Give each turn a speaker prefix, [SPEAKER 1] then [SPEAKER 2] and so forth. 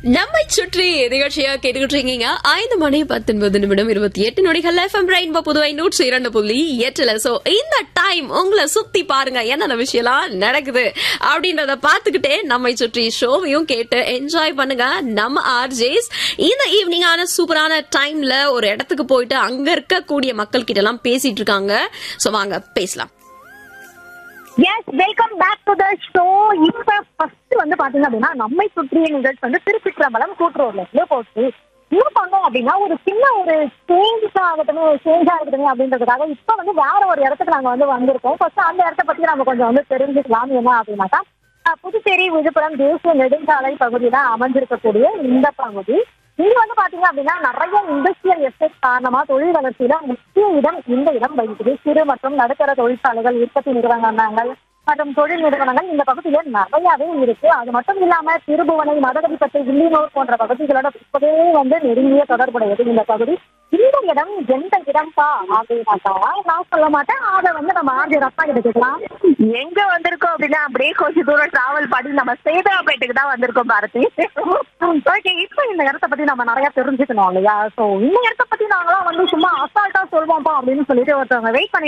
[SPEAKER 1] நம்மை சுற்றி நிகழ்ச்சியா கேட்டுக்கிட்டு இருக்கீங்க ஐந்து மணி பத்தொன்பது நிமிடம் இருபத்தி எட்டு நொடிகள் எஃப்எம் ரெயின்போ புதுவை நூற்றி இரண்டு புள்ளி எட்டுல சோ இந்த டைம் உங்களை சுத்தி பாருங்க என்னென்ன விஷயம்லாம் நடக்குது அப்படின்றத பாத்துக்கிட்டே நம்மை சுற்றி ஷோவையும் கேட்டு என்ஜாய் பண்ணுங்க நம்ம ஆர்ஜேஸ் இந்த ஈவினிங்கான சூப்பரான டைம்ல ஒரு இடத்துக்கு போயிட்டு அங்க இருக்கக்கூடிய மக்கள் கிட்ட எல்லாம் பேசிட்டு இருக்காங்க சோ வாங்க பேசலாம்
[SPEAKER 2] yes welcome back to the show இப்ப ஃபர்ஸ்ட் வந்து பாத்தீங்க அப்படின்னா நம்மை சுற்றிய நிகழ்ச்சி வந்து திருச்சிற்றம்பலம் கூட்டுறவுல இருந்து போச்சு என்ன பண்ணோம் அப்படின்னா ஒரு சின்ன ஒரு சேஞ்ச் ஆகட்டும் சேஞ்ச் ஆகட்டும் அப்படின்றதுக்காக இப்ப வந்து வேற ஒரு இடத்துக்கு நாங்க வந்து வந்திருக்கோம் ஃபர்ஸ்ட் அந்த இடத்த பத்தி நம்ம கொஞ்சம் வந்து தெரிஞ்சுக்கலாம் என்ன அப்படின்னாக்கா அஹ், புதுச்சேரி விழுப்புரம் தேசிய நெடுஞ்சாலை பகுதியில அமைஞ்சிருக்கக்கூடிய இந்த பகுதி இங்க வந்து பாத்தீங்க அப்படின்னா நிறைய இண்டஸ்ட்ரியல் எஸ்டேட் காரணமா தொழில் வளர்ச்சியில முக்கிய இடம் இந்த இடம் வகிக்குது சிறு மற்றும் நடுத்தர தொழிற்சாலைகள் உற்பத்தி நிறுவனங்கள் மற்றும் தொழில் நிறுவனங்கள் இந்த பகுதியில நிறையவே இருக்கு அது மட்டும் இல்லாம திருபுவனை மதகடிப்பட்டு வில்லியனூர் போன்ற பகுதிகளோட இப்பவே வந்து நெருங்கிய தொடர்புடையது இந்த பகுதி இந்த இடம் எந்த இடம்பா அப்படின்னாக்கா நான் சொல்ல மாட்டேன் அதை வந்து நம்ம ஆஜி ரப்பா கிட்ட கேட்கலாம்
[SPEAKER 3] எங்க வந்திருக்கோம் அப்படின்னா அப்படியே கொஞ்சம் தூரம் டிராவல் பண்ணி நம்ம சேதராப்பேட்டுக்கு தான் வந்திருக்கோம் பாரதி
[SPEAKER 2] ஓகே இப்போ இந்த இடத்த பத்தி நம்ம நிறைய தெரிஞ்சுக்கணும் இல்லையா சோ இந்த இடத்த பத்தி நாங்களாம் வந்து சும்மா அசால்ட்டா சொல்வோம்ப்பா அப்படின்னு சொல்லிட்டு ஒருத்தவங்க வெயிட் பண்ணி